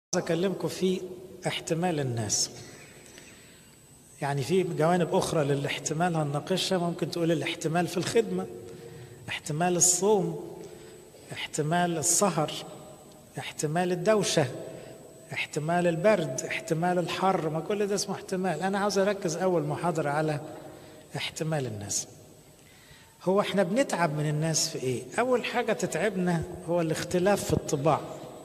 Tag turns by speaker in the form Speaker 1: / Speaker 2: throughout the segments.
Speaker 1: أكلمكم في احتمال الناس يعني في جوانب أخرى للاحتمال هنناقشها ممكن تقول الاحتمال في الخدمة احتمال الصوم احتمال السهر احتمال الدوشة احتمال البرد احتمال الحر ما كل ده اسمه احتمال أنا عاوز أركز أول محاضرة على احتمال الناس هو احنا بنتعب من الناس في ايه أول حاجة تتعبنا هو الاختلاف في الطباع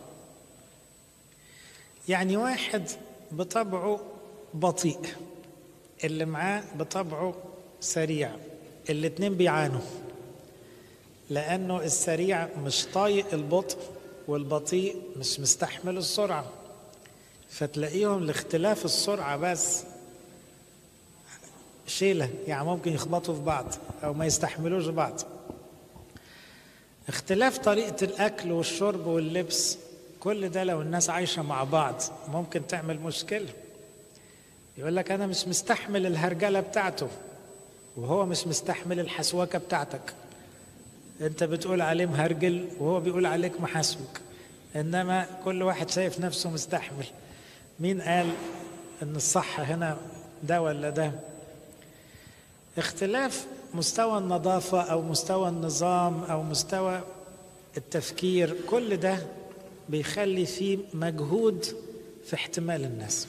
Speaker 1: يعني واحد بطبعه بطيء اللي معاه بطبعه سريع الاتنين بيعانوا لأنه السريع مش طايق البطء والبطيء مش مستحمل السرعة فتلاقيهم لاختلاف السرعة بس شيلة يعني ممكن يخبطوا في بعض أو ما يستحملوش بعض اختلاف طريقة الأكل والشرب واللبس كل ده لو الناس عايشة مع بعض ممكن تعمل مشكلة يقول لك أنا مش مستحمل الهرجلة بتاعته وهو مش مستحمل الحسوكة بتاعتك أنت بتقول عليه مهرجل وهو بيقول عليك محسوك إنما كل واحد شايف نفسه مستحمل مين قال إن الصح هنا ده ولا ده اختلاف مستوى النظافة أو مستوى النظام أو مستوى التفكير كل ده بيخلي فيه مجهود في احتمال الناس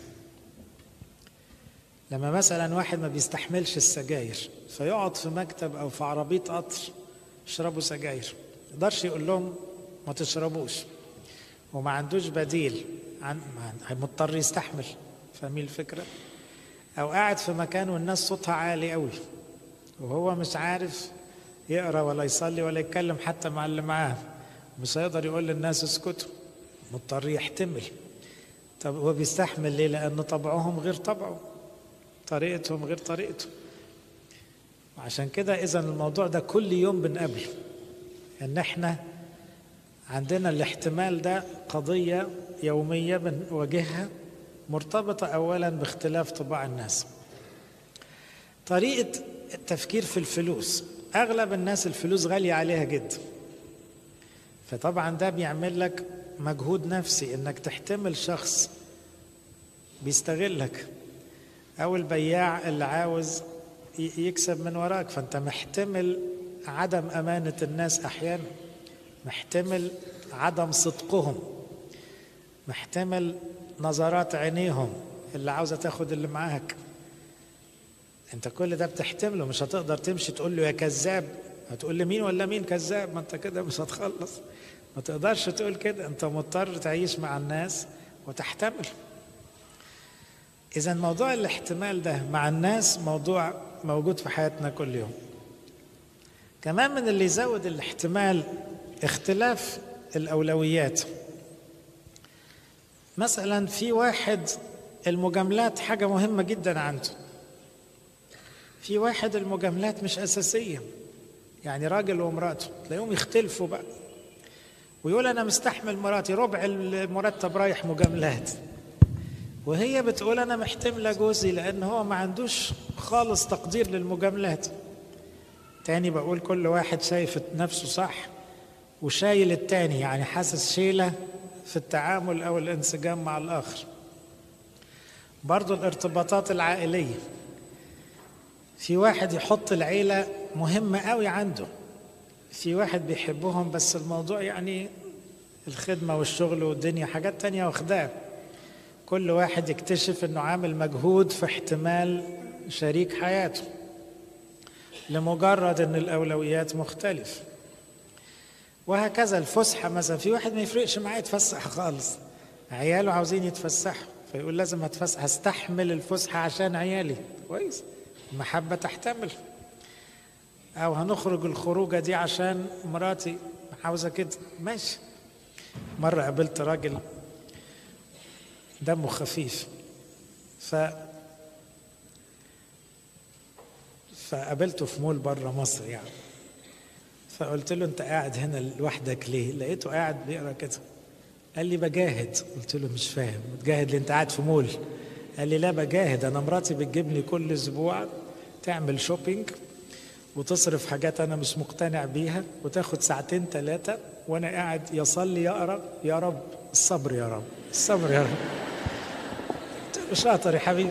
Speaker 1: لما مثلا واحد ما بيستحملش السجاير فيقعد في مكتب او في عربيه قطر يشربوا سجاير ما يقدرش يقول لهم ما تشربوش وما عندوش بديل عن مضطر يستحمل فاهمين الفكره او قاعد في مكان والناس صوتها عالي قوي وهو مش عارف يقرا ولا يصلي ولا يتكلم حتى مع اللي معاه مش هيقدر يقول للناس اسكتوا مضطر يحتمل طب هو بيستحمل ليه لان طبعهم غير طبعه طريقتهم غير طريقته عشان كده اذا الموضوع ده كل يوم بنقابله ان احنا عندنا الاحتمال ده قضيه يوميه بنواجهها مرتبطه اولا باختلاف طباع الناس طريقه التفكير في الفلوس اغلب الناس الفلوس غاليه عليها جدا فطبعا ده بيعمل لك مجهود نفسي انك تحتمل شخص بيستغلك او البياع اللي عاوز يكسب من وراك فانت محتمل عدم امانه الناس احيانا محتمل عدم صدقهم محتمل نظرات عينيهم اللي عاوزه تاخد اللي معاك انت كل ده بتحتمله مش هتقدر تمشي تقول له يا كذاب هتقول لي مين ولا مين كذاب ما انت كده مش هتخلص ما تقدرش تقول كده انت مضطر تعيش مع الناس وتحتمل اذا موضوع الاحتمال ده مع الناس موضوع موجود في حياتنا كل يوم كمان من اللي يزود الاحتمال اختلاف الاولويات مثلا في واحد المجاملات حاجه مهمه جدا عنده في واحد المجاملات مش اساسيه يعني راجل ومراته تلاقيهم يختلفوا بقى ويقول انا مستحمل مراتي ربع المرتب رايح مجاملات وهي بتقول انا محتمله جوزي لان هو ما عندوش خالص تقدير للمجاملات تاني بقول كل واحد شايف نفسه صح وشايل التاني يعني حاسس شيله في التعامل او الانسجام مع الاخر برضو الارتباطات العائليه في واحد يحط العيله مهمه قوي عنده في واحد بيحبهم بس الموضوع يعني الخدمة والشغل والدنيا حاجات تانية واخداه كل واحد يكتشف انه عامل مجهود في احتمال شريك حياته لمجرد ان الاولويات مختلف وهكذا الفسحة مثلا في واحد ما يفرقش معاه يتفسح خالص عياله عاوزين يتفسحوا فيقول لازم اتفسح استحمل الفسحة عشان عيالي كويس المحبة تحتمل او هنخرج الخروجه دي عشان مراتي عاوزه كده ماشي مره قابلت راجل دمه خفيف ف فقابلته في مول بره مصر يعني فقلت له انت قاعد هنا لوحدك ليه لقيته قاعد بيقرا كده قال لي بجاهد قلت له مش فاهم بتجاهد ليه انت قاعد في مول قال لي لا بجاهد انا مراتي بتجيبني كل اسبوع تعمل شوبينج وتصرف حاجات انا مش مقتنع بيها وتاخد ساعتين ثلاثه وانا قاعد يصلي يقرا يا رب الصبر يا رب الصبر يا رب شاطر يا حبيبي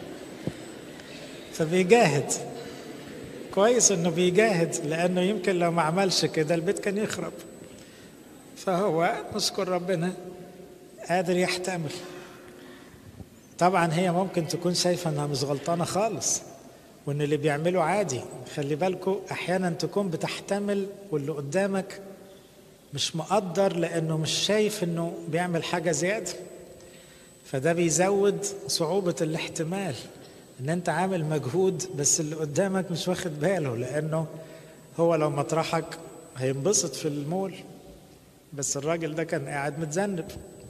Speaker 1: فبيجاهد كويس انه بيجاهد لانه يمكن لو ما عملش كده البيت كان يخرب فهو نشكر ربنا قادر يحتمل طبعا هي ممكن تكون شايفه انها مش غلطانه خالص وان اللي بيعمله عادي خلي بالكم احيانا تكون بتحتمل واللي قدامك مش مقدر لانه مش شايف انه بيعمل حاجه زياده فده بيزود صعوبه الاحتمال ان انت عامل مجهود بس اللي قدامك مش واخد باله لانه هو لو مطرحك هينبسط في المول بس الراجل ده كان قاعد متذنب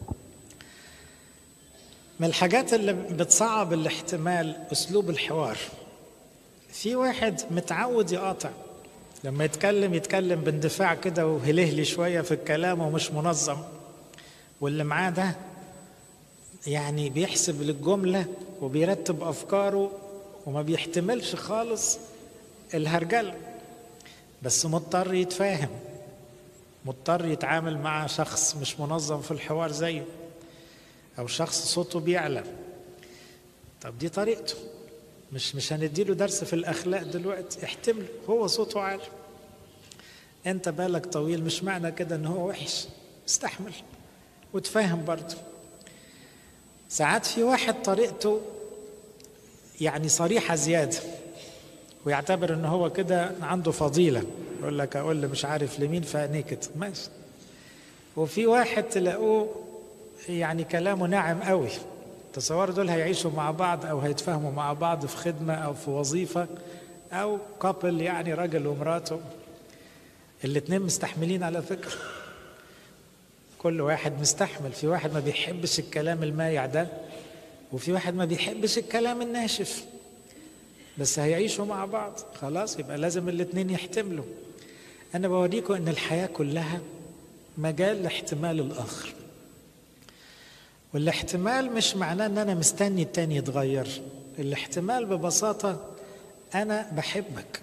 Speaker 1: من الحاجات اللي بتصعب الاحتمال اسلوب الحوار في واحد متعود يقاطع لما يتكلم يتكلم باندفاع كده وهلهلي شويه في الكلام ومش منظم واللي معاه ده يعني بيحسب للجمله وبيرتب افكاره وما بيحتملش خالص الهرجله بس مضطر يتفاهم مضطر يتعامل مع شخص مش منظم في الحوار زيه او شخص صوته بيعلى طب دي طريقته مش مش هنديله درس في الاخلاق دلوقتي احتمله هو صوته عالي انت بالك طويل مش معنى كده ان هو وحش استحمل وتفاهم برضه ساعات في واحد طريقته يعني صريحه زياده ويعتبر ان هو كده عنده فضيله يقول لك اقول مش عارف لمين فعينيه كده ماشي وفي واحد تلاقوه يعني كلامه ناعم قوي تصور دول هيعيشوا مع بعض او هيتفاهموا مع بعض في خدمه او في وظيفه او كابل يعني راجل ومراته الاتنين مستحملين على فكره كل واحد مستحمل في واحد ما بيحبش الكلام المايع ده وفي واحد ما بيحبش الكلام الناشف بس هيعيشوا مع بعض خلاص يبقى لازم الاتنين يحتملوا انا بوريكم ان الحياه كلها مجال لاحتمال الاخر والاحتمال مش معناه ان انا مستني التاني يتغير الاحتمال ببساطة انا بحبك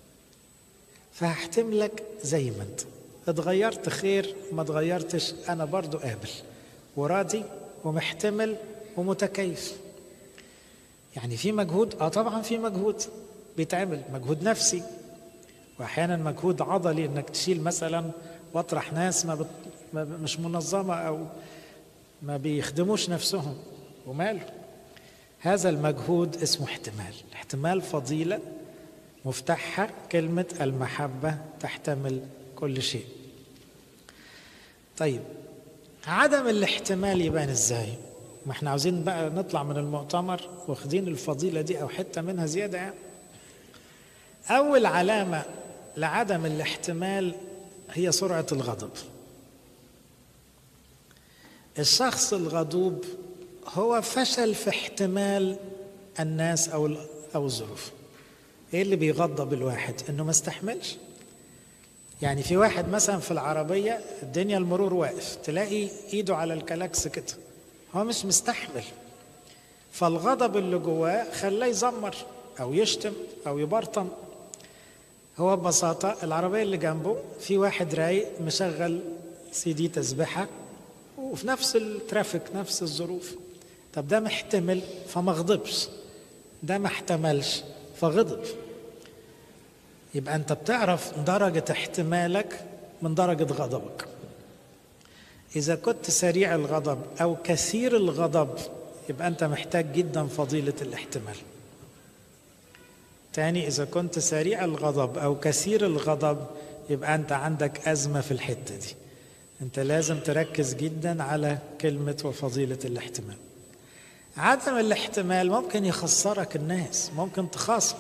Speaker 1: فهحتملك زي ما انت اتغيرت خير ما اتغيرتش انا برضو قابل وراضي ومحتمل ومتكيف يعني في مجهود اه طبعا في مجهود بيتعمل مجهود نفسي واحيانا مجهود عضلي انك تشيل مثلا واطرح ناس ما, بت... ما مش منظمه او ما بيخدموش نفسهم وماله هذا المجهود اسمه احتمال احتمال فضيلة مفتاحها كلمة المحبة تحتمل كل شيء طيب عدم الاحتمال يبان ازاي ما احنا عاوزين بقى نطلع من المؤتمر واخدين الفضيلة دي او حتة منها زيادة يعني اول علامة لعدم الاحتمال هي سرعة الغضب الشخص الغضوب هو فشل في احتمال الناس او او الظروف ايه اللي بيغضب الواحد انه ما استحملش يعني في واحد مثلا في العربيه الدنيا المرور واقف تلاقي ايده على الكلاكس كده هو مش مستحمل فالغضب اللي جواه خلاه يزمر او يشتم او يبرطم هو ببساطه العربيه اللي جنبه في واحد رايق مشغل سي دي تسبحه وفي نفس الترافيك نفس الظروف طب ده محتمل فما غضبش ده ما احتملش فغضب يبقى انت بتعرف درجة احتمالك من درجة غضبك إذا كنت سريع الغضب أو كثير الغضب يبقى أنت محتاج جدا فضيلة الاحتمال تاني إذا كنت سريع الغضب أو كثير الغضب يبقى أنت عندك أزمة في الحتة دي انت لازم تركز جدا على كلمة وفضيلة الاحتمال عدم الاحتمال ممكن يخسرك الناس ممكن تخاصم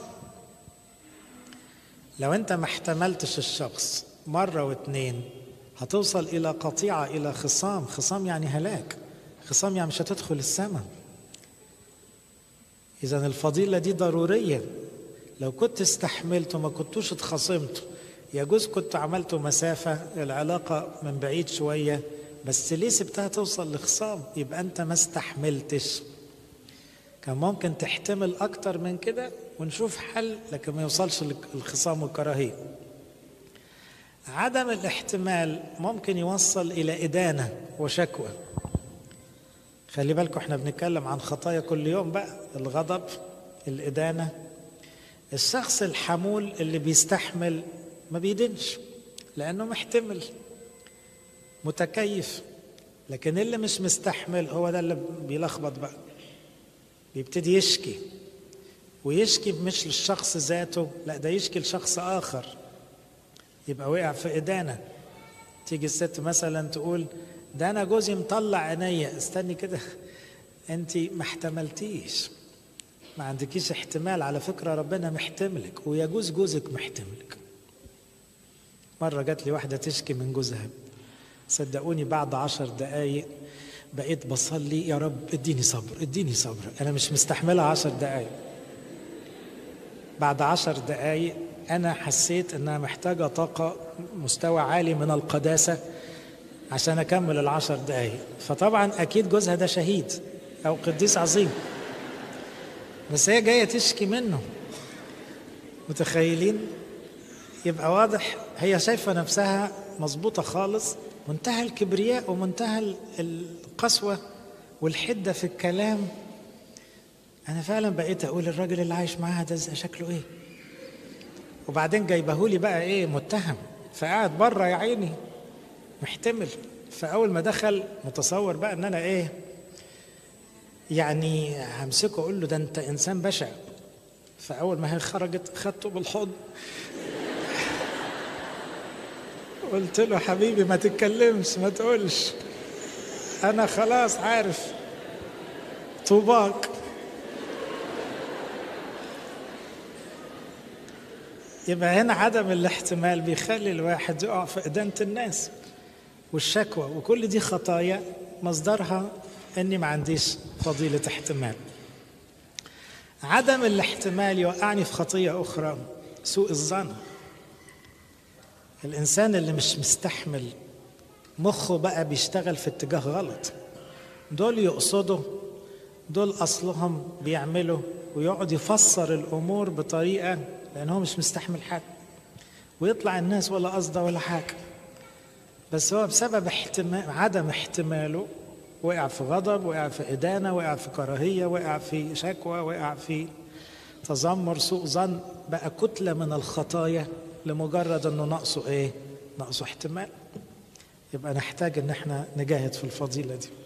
Speaker 1: لو انت ما احتملتش الشخص مرة واتنين هتوصل الى قطيعة الى خصام خصام يعني هلاك خصام يعني مش هتدخل السماء اذا الفضيلة دي ضرورية لو كنت استحملت وما كنتوش اتخاصمتوا يجوز كنت عملت مسافة العلاقة من بعيد شوية بس ليه سبتها توصل لخصام يبقى أنت ما استحملتش كان ممكن تحتمل أكتر من كده ونشوف حل لكن ما يوصلش للخصام والكراهية عدم الاحتمال ممكن يوصل إلى إدانة وشكوى خلي بالكم احنا بنتكلم عن خطايا كل يوم بقى الغضب الإدانة الشخص الحمول اللي بيستحمل ما بيدنش لأنه محتمل متكيف لكن اللي مش مستحمل هو ده اللي بيلخبط بقى بيبتدي يشكي ويشكي مش للشخص ذاته لا ده يشكي لشخص آخر يبقى وقع في إدانة تيجي الست مثلا تقول ده أنا جوزي مطلع عينيا استني كده أنت ما احتملتيش ما عندكيش احتمال على فكرة ربنا محتملك ويجوز جوزك محتملك مرة جات لي واحدة تشكي من جوزها صدقوني بعد عشر دقايق بقيت بصلي يا رب اديني صبر اديني صبر انا مش مستحملها عشر دقايق بعد عشر دقايق انا حسيت انها محتاجة طاقة مستوى عالي من القداسة عشان اكمل العشر دقايق فطبعا اكيد جوزها ده شهيد او قديس عظيم بس هي جاية تشكي منه متخيلين يبقى واضح هي شايفة نفسها مظبوطة خالص منتهى الكبرياء ومنتهى القسوة والحدة في الكلام أنا فعلا بقيت أقول الراجل اللي عايش معاها ده شكله إيه وبعدين جايبهولي بقى إيه متهم فقعد بره يا عيني محتمل فأول ما دخل متصور بقى إن أنا إيه يعني همسكه أقول له ده أنت إنسان بشع فأول ما هي خرجت خدته بالحضن قلت له حبيبي ما تتكلمش ما تقولش انا خلاص عارف طوباك يبقى هنا عدم الاحتمال بيخلي الواحد يقع في إدانة الناس والشكوى وكل دي خطايا مصدرها اني ما عنديش فضيلة احتمال عدم الاحتمال يوقعني في خطية أخرى سوء الظن الإنسان اللي مش مستحمل مخه بقى بيشتغل في اتجاه غلط دول يقصدوا دول أصلهم بيعملوا ويقعد يفسر الأمور بطريقة لأن هو مش مستحمل حاجة ويطلع الناس ولا قصده ولا حاجة بس هو بسبب احتمال عدم احتماله وقع في غضب وقع في إدانة وقع في كراهية وقع في شكوى وقع في تذمر سوء ظن بقى كتلة من الخطايا لمجرد انه ناقصه ايه ناقصه احتمال يبقى نحتاج ان احنا نجاهد في الفضيلة دي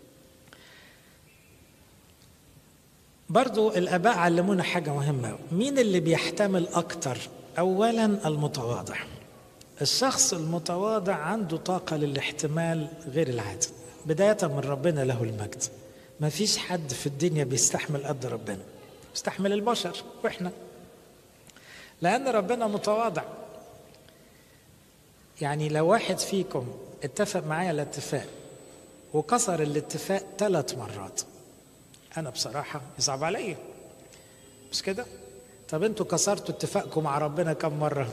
Speaker 1: برضو الاباء علمونا حاجة مهمة مين اللي بيحتمل اكتر اولا المتواضع الشخص المتواضع عنده طاقة للاحتمال غير العادي بداية من ربنا له المجد ما فيش حد في الدنيا بيستحمل قد ربنا بيستحمل البشر واحنا لأن ربنا متواضع يعني لو واحد فيكم اتفق معايا الاتفاق وكسر الاتفاق ثلاث مرات أنا بصراحة يصعب عليا مش كده؟ طب انتوا كسرتوا اتفاقكم مع ربنا كم مرة؟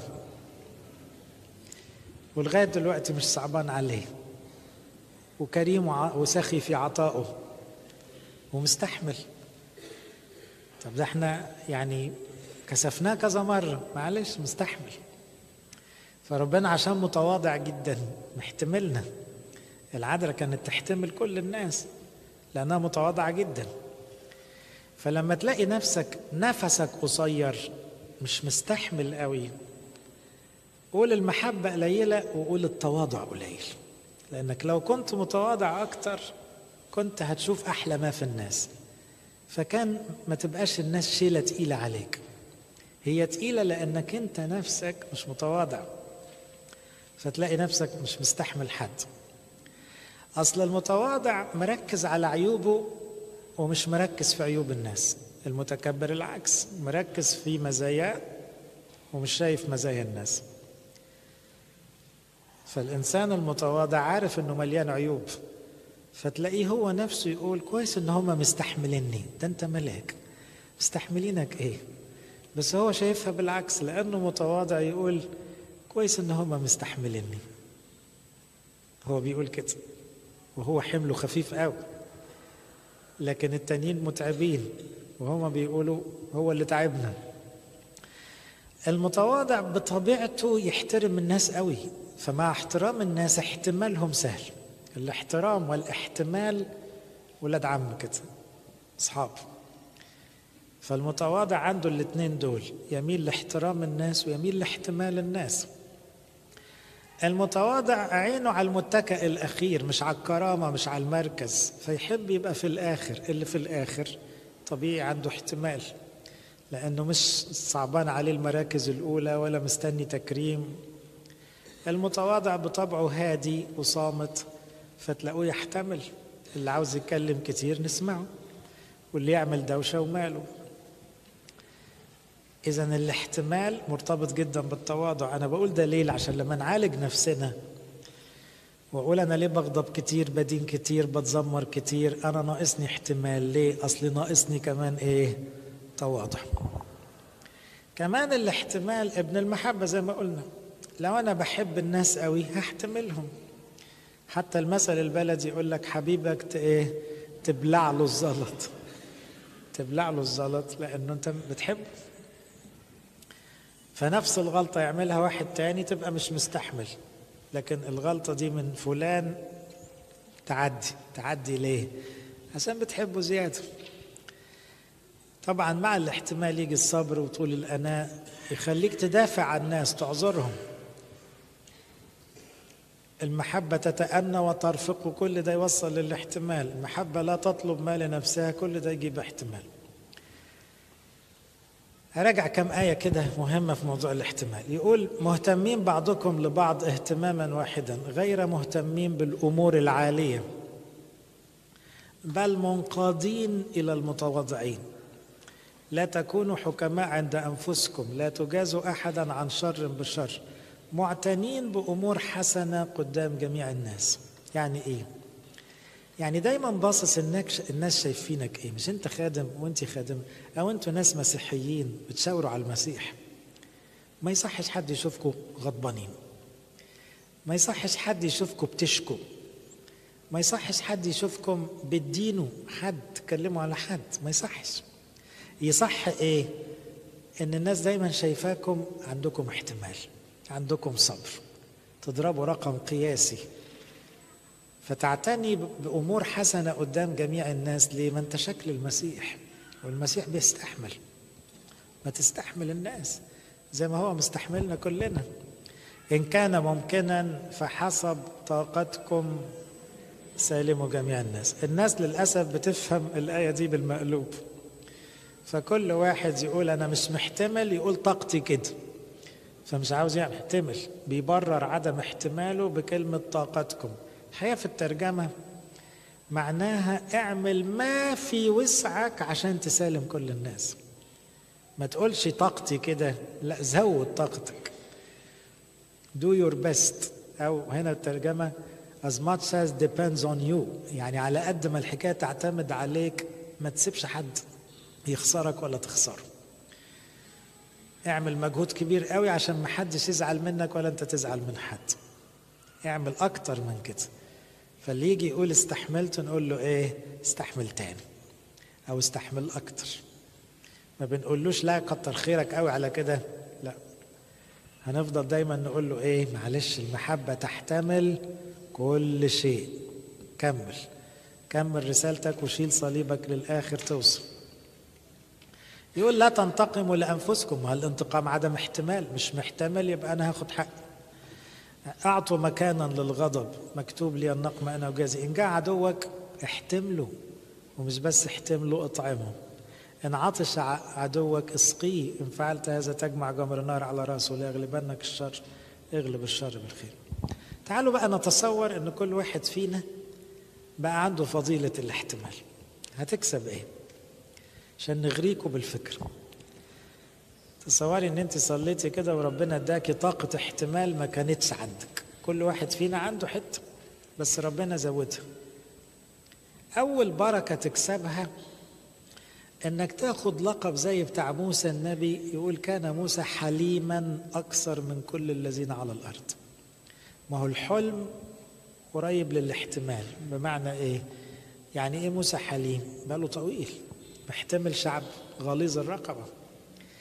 Speaker 1: ولغاية دلوقتي مش صعبان عليه وكريم وسخي في عطائه ومستحمل طب ده احنا يعني كسفناه كذا مرة معلش مستحمل فربنا عشان متواضع جدا محتملنا العذراء كانت تحتمل كل الناس لأنها متواضعة جدا فلما تلاقي نفسك نفسك قصير مش مستحمل قوي قول المحبة قليلة وقول التواضع قليل لأنك لو كنت متواضع أكتر كنت هتشوف أحلى ما في الناس فكان ما تبقاش الناس شيلة تقيلة عليك هي تقيلة لأنك أنت نفسك مش متواضع فتلاقي نفسك مش مستحمل حد أصل المتواضع مركز على عيوبه ومش مركز في عيوب الناس المتكبر العكس مركز في مزاياه ومش شايف مزايا الناس فالإنسان المتواضع عارف إنه مليان عيوب فتلاقيه هو نفسه يقول كويس إن هما مستحمليني ده أنت ملاك مستحملينك إيه بس هو شايفها بالعكس لأنه متواضع يقول كويس إن هما مستحمليني هو بيقول كده وهو حمله خفيف قوي لكن التانيين متعبين وهما بيقولوا هو اللي تعبنا المتواضع بطبيعته يحترم الناس قوي فمع احترام الناس احتمالهم سهل الاحترام والاحتمال ولاد عم كده اصحاب فالمتواضع عنده الاثنين دول يميل لاحترام الناس ويميل لاحتمال الناس المتواضع عينه على المتكئ الأخير مش على الكرامة مش على المركز فيحب يبقى في الآخر اللي في الآخر طبيعي عنده احتمال لأنه مش صعبان عليه المراكز الأولى ولا مستني تكريم المتواضع بطبعه هادي وصامت فتلاقوه يحتمل اللي عاوز يتكلم كتير نسمعه واللي يعمل دوشة وماله إذا الاحتمال مرتبط جدا بالتواضع أنا بقول ده ليه عشان لما نعالج نفسنا وأقول أنا ليه بغضب كتير بدين كتير بتذمر كتير أنا ناقصني احتمال ليه أصلي ناقصني كمان إيه تواضع كمان الاحتمال ابن المحبة زي ما قلنا لو أنا بحب الناس قوي هحتملهم حتى المثل البلدي يقول لك حبيبك إيه تبلع له الزلط تبلع له الزلط لأنه أنت بتحبه فنفس الغلطة يعملها واحد تاني تبقى مش مستحمل لكن الغلطة دي من فلان تعدي تعدي ليه عشان بتحبه زيادة طبعا مع الاحتمال يجي الصبر وطول الأناء يخليك تدافع عن الناس تعذرهم المحبة تتأنى وترفق وكل ده يوصل للاحتمال المحبة لا تطلب ما لنفسها كل ده يجيب احتمال هراجع كم آية كده مهمة في موضوع الاحتمال يقول مهتمين بعضكم لبعض اهتماما واحدا غير مهتمين بالأمور العالية بل منقادين إلى المتواضعين لا تكونوا حكماء عند أنفسكم لا تجازوا أحدا عن شر بشر معتنين بأمور حسنة قدام جميع الناس يعني إيه؟ يعني دايما باصص انك الناس شايفينك ايه مش انت خادم وانت خادم او انتوا ناس مسيحيين بتشاوروا على المسيح ما يصحش حد يشوفكم غضبانين ما يصحش حد يشوفكم بتشكوا ما يصحش حد يشوفكم بتدينوا حد تكلموا على حد ما يصحش يصح ايه ان الناس دايما شايفاكم عندكم احتمال عندكم صبر تضربوا رقم قياسي فتعتني بامور حسنه قدام جميع الناس ليه ما انت شكل المسيح والمسيح بيستحمل ما تستحمل الناس زي ما هو مستحملنا كلنا ان كان ممكنا فحسب طاقتكم سالموا جميع الناس الناس للاسف بتفهم الايه دي بالمقلوب فكل واحد يقول انا مش محتمل يقول طاقتي كده فمش عاوز يحتمل بيبرر عدم احتماله بكلمه طاقتكم الحقيقه في الترجمه معناها اعمل ما في وسعك عشان تسالم كل الناس ما تقولش طاقتي كده لا زود طاقتك do your best او هنا الترجمه as much as depends on you يعني على قد ما الحكايه تعتمد عليك ما تسيبش حد يخسرك ولا تخسره اعمل مجهود كبير قوي عشان ما حدش يزعل منك ولا انت تزعل من حد اعمل اكتر من كده فاللي يجي يقول استحملت نقول له ايه استحمل تاني او استحمل اكتر ما بنقولوش لا كتر خيرك قوي على كده لا هنفضل دايما نقول له ايه معلش المحبة تحتمل كل شيء كمل كمل رسالتك وشيل صليبك للآخر توصل يقول لا تنتقموا لأنفسكم هل الانتقام عدم احتمال مش محتمل يبقى أنا هاخد حق أعطوا مكانا للغضب مكتوب لي النقم أنا وجازي إن جاء عدوك احتمله ومش بس احتمله اطعمه إن عطش عدوك اسقيه إن فعلت هذا تجمع جمر النار على رأسه ليغلبنك الشر اغلب الشر بالخير تعالوا بقى نتصور إن كل واحد فينا بقى عنده فضيلة الاحتمال هتكسب إيه؟ عشان نغريكوا بالفكر تصوري ان انت صليتي كده وربنا اداكي طاقة احتمال ما كانتش عندك كل واحد فينا عنده حتة بس ربنا زودها اول بركة تكسبها انك تاخد لقب زي بتاع موسى النبي يقول كان موسى حليما اكثر من كل الذين على الارض ما هو الحلم قريب للاحتمال بمعنى ايه يعني ايه موسى حليم باله طويل محتمل شعب غليظ الرقبة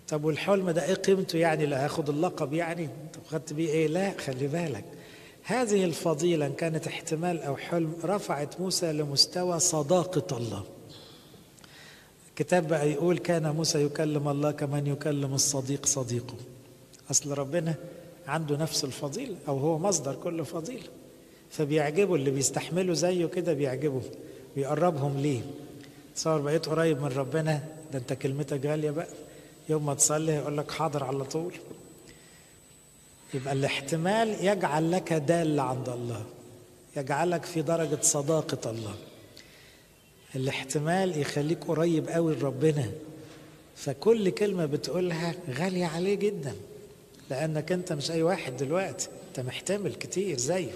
Speaker 1: طب والحلم ده ايه قيمته يعني لا هاخد اللقب يعني طب خدت بيه ايه لا خلي بالك هذه الفضيلة إن كانت احتمال أو حلم رفعت موسى لمستوى صداقة الله الكتاب بقى يقول كان موسى يكلم الله كمن يكلم الصديق صديقه أصل ربنا عنده نفس الفضيلة أو هو مصدر كل فضيلة فبيعجبه اللي بيستحملوا زيه كده بيعجبه بيقربهم ليه تصور بقيت قريب من ربنا ده انت كلمتك غالية بقى يوم ما تصلي يقول لك حاضر على طول يبقى الاحتمال يجعل لك دال عند الله يجعلك في درجة صداقة الله الاحتمال يخليك قريب قوي لربنا فكل كلمة بتقولها غالية عليه جدا لأنك أنت مش أي واحد دلوقتي أنت محتمل كتير زيه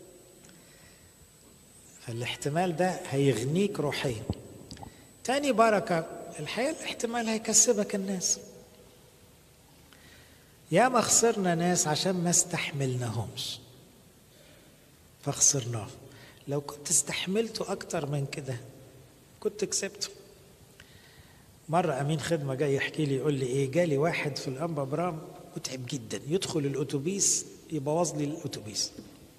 Speaker 1: فالاحتمال ده هيغنيك روحيا تاني بركة الحقيقة الاحتمال هيكسبك الناس يا ما خسرنا ناس عشان ما استحملناهمش فخسرناهم لو كنت استحملته أكتر من كده كنت كسبته مرة أمين خدمة جاي يحكي لي يقول لي إيه جالي واحد في الأنبا برام متعب جدا يدخل الأتوبيس يبوظ لي الأتوبيس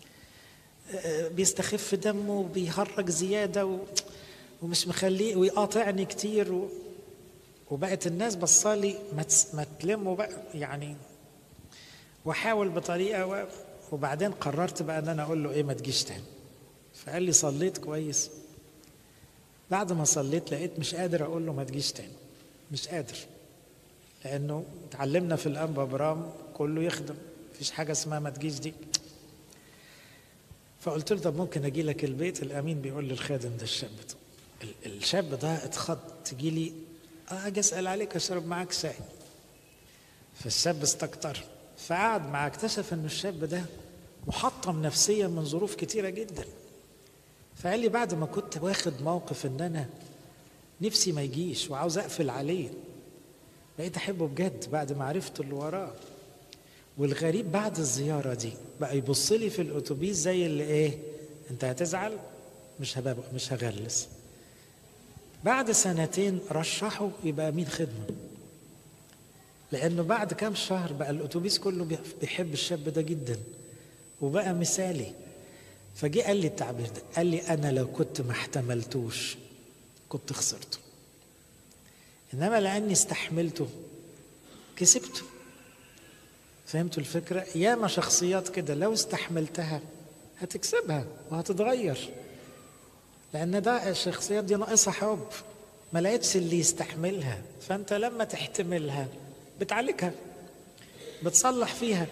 Speaker 1: بيستخف دمه وبيهرج زيادة و... ومش مخليه ويقاطعني كتير و... وبقت الناس بصالي ما, تس... ما تلموا بقى يعني واحاول بطريقه و... وبعدين قررت بقى ان انا اقول له ايه ما تجيش تاني فقال لي صليت كويس بعد ما صليت لقيت مش قادر اقول له ما تجيش تاني مش قادر لانه اتعلمنا في الانبا برام كله يخدم مفيش حاجه اسمها ما تجيش دي فقلت له طب ممكن اجي لك البيت الامين بيقول للخادم ده الشاب ده الشاب ده اتخض تجي لي اه اجي اسال عليك اشرب معاك شاي فالشاب استكتر فقعد معاه اكتشف ان الشاب ده محطم نفسيا من ظروف كتيره جدا فقال لي بعد ما كنت واخد موقف ان انا نفسي ما يجيش وعاوز اقفل عليه بقيت احبه بجد بعد ما عرفت اللي وراه والغريب بعد الزياره دي بقى يبص لي في الاتوبيس زي اللي ايه انت هتزعل مش هبقى مش هغلس بعد سنتين رشحه يبقى امين خدمه لانه بعد كام شهر بقى الاتوبيس كله بيحب الشاب ده جدا وبقى مثالي فجي قال لي التعبير ده قال لي انا لو كنت ما احتملتوش كنت خسرته انما لاني استحملته كسبته فهمتوا الفكرة؟ ياما شخصيات كده لو استحملتها هتكسبها وهتتغير لأن ده الشخصيات دي ناقصها حب ما لقيتش اللي يستحملها فأنت لما تحتملها بتعالجها بتصلح فيها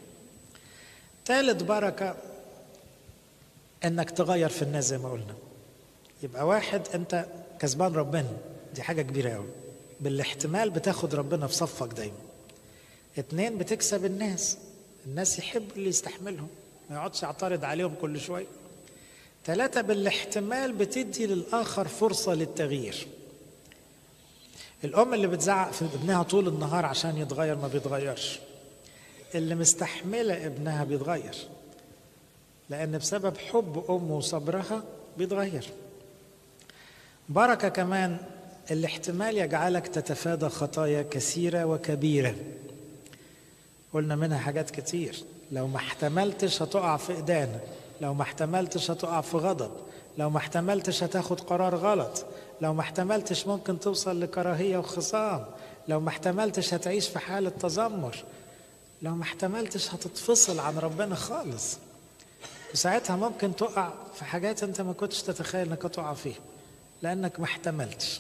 Speaker 1: ثالث بركة انك تغير في الناس زي ما قلنا يبقى واحد انت كسبان ربنا دي حاجة كبيرة قوي بالاحتمال بتاخد ربنا في صفك دايما اتنين بتكسب الناس الناس يحبوا اللي يستحملهم ما يقعدش يعترض عليهم كل شوية ثلاثة بالاحتمال بتدي للآخر فرصة للتغيير الأم اللي بتزعق في ابنها طول النهار عشان يتغير ما بيتغيرش اللي مستحملة ابنها بيتغير لأن بسبب حب أمه وصبرها بيتغير بركة كمان الاحتمال يجعلك تتفادى خطايا كثيرة وكبيرة قلنا منها حاجات كتير لو ما احتملتش هتقع في إدانة لو ما احتملتش هتقع في غضب لو ما احتملتش هتاخد قرار غلط لو ما احتملتش ممكن توصل لكراهية وخصام لو ما احتملتش هتعيش في حالة تذمر لو ما احتملتش هتتفصل عن ربنا خالص وساعتها ممكن تقع في حاجات انت ما كنتش تتخيل انك تقع فيها لانك ما احتملتش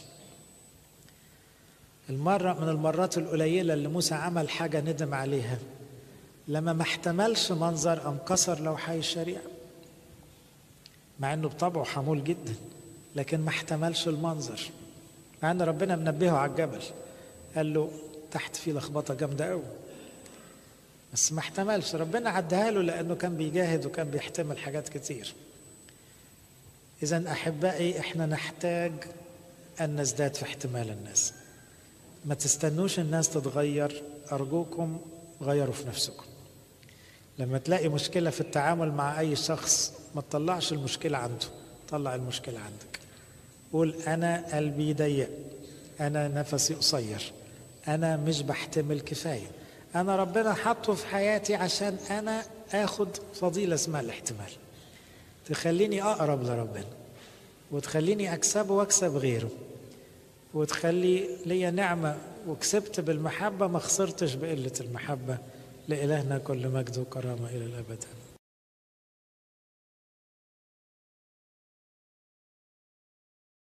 Speaker 1: المرة من المرات القليلة اللي موسى عمل حاجة ندم عليها لما ما احتملش منظر أم كسر لوحي الشريعة مع انه بطبعه حمول جدا لكن ما احتملش المنظر مع ان ربنا منبهه على الجبل قال له تحت في لخبطه جامده قوي بس ما احتملش ربنا عدها له لانه كان بيجاهد وكان بيحتمل حاجات كتير اذا احبائي احنا نحتاج ان نزداد في احتمال الناس ما تستنوش الناس تتغير ارجوكم غيروا في نفسكم لما تلاقي مشكله في التعامل مع اي شخص ما تطلعش المشكله عنده طلع المشكله عندك قول انا قلبي ضيق انا نفسي قصير أنا مش بحتمل كفاية أنا ربنا حطه في حياتي عشان أنا آخد فضيلة اسمها الاحتمال تخليني أقرب لربنا وتخليني أكسبه وأكسب غيره وتخلي ليا نعمة وكسبت بالمحبة ما خسرتش بقلة المحبة لإلهنا كل مجد وكرامة إلى الأبد